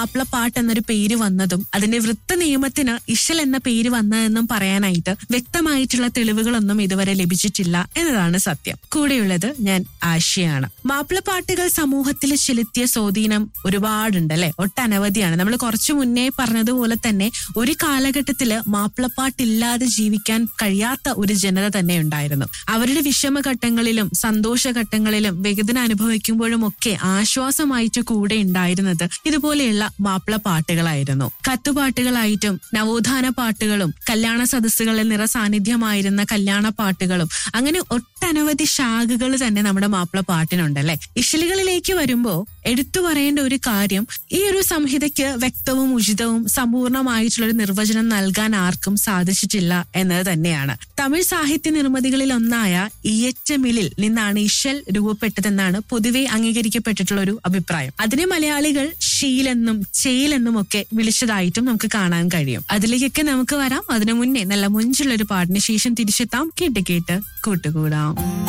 മാപ്പിളപ്പാട്ട് എന്നൊരു പേര് വന്നതും അതിന്റെ വൃത്ത നിയമത്തിന് ഇശൽ എന്ന പേര് വന്നതെന്നും പറയാനായിട്ട് വ്യക്തമായിട്ടുള്ള തെളിവുകളൊന്നും ഇതുവരെ ലഭിച്ചിട്ടില്ല എന്നതാണ് സത്യം കൂടെയുള്ളത് ഞാൻ ആശയാണ് മാപ്പിളപ്പാട്ടുകൾ സമൂഹത്തിൽ ചെലുത്തിയ സ്വാധീനം ഒരുപാടുണ്ട് അല്ലെ ഒട്ടനവധിയാണ് നമ്മൾ കുറച്ചു മുന്നേ പറഞ്ഞതുപോലെ തന്നെ ഒരു കാലഘട്ടത്തില് മാപ്പിളപ്പാട്ടില്ലാതെ ജീവിക്കാൻ കഴിയാത്ത ഒരു ജനത തന്നെ ഉണ്ടായിരുന്നു അവരുടെ വിഷമഘട്ടങ്ങളിലും സന്തോഷഘട്ടങ്ങളിലും വേദന അനുഭവിക്കുമ്പോഴും ഒക്കെ ആശ്വാസമായിട്ട് കൂടെ ഉണ്ടായിരുന്നത് ഇതുപോലെയുള്ള മാപ്പിള പാട്ടുകളായിരുന്നു കത്തുപാട്ടുകളായിട്ടും നവോത്ഥാന പാട്ടുകളും കല്യാണ സദസ്സുകളിൽ നിറസാന്നിധ്യമായിരുന്ന കല്യാണ പാട്ടുകളും അങ്ങനെ ഒട്ടനവധി ശാഖകൾ തന്നെ നമ്മുടെ മാപ്പിള പാട്ടിനുണ്ടല്ലേ ഇശലുകളിലേക്ക് വരുമ്പോ എടുത്തു പറയേണ്ട ഒരു കാര്യം ഈ ഒരു സംഹിതയ്ക്ക് വ്യക്തവും ഉചിതവും സമ്പൂർണമായിട്ടുള്ള ഒരു നിർവചനം നൽകാൻ ആർക്കും സാധിച്ചിട്ടില്ല എന്നത് തന്നെയാണ് തമിഴ് സാഹിത്യ നിർമ്മിതികളിൽ ഒന്നായ ഇയറ്റമിലിൽ നിന്നാണ് ഇശൽ രൂപപ്പെട്ടതെന്നാണ് പൊതുവെ അംഗീകരിക്കപ്പെട്ടിട്ടുള്ള ഒരു അഭിപ്രായം അതിനെ മലയാളികൾ ഷീലെന്നും ചേലെന്നും ഒക്കെ വിളിച്ചതായിട്ടും നമുക്ക് കാണാൻ കഴിയും അതിലേക്കൊക്കെ നമുക്ക് വരാം അതിനു മുന്നേ നല്ല മുഞ്ചുള്ള ഒരു പാട്ടിന് ശേഷം തിരിച്ചെത്താം കേട്ട് കേട്ട് കൂട്ടുകൂടാം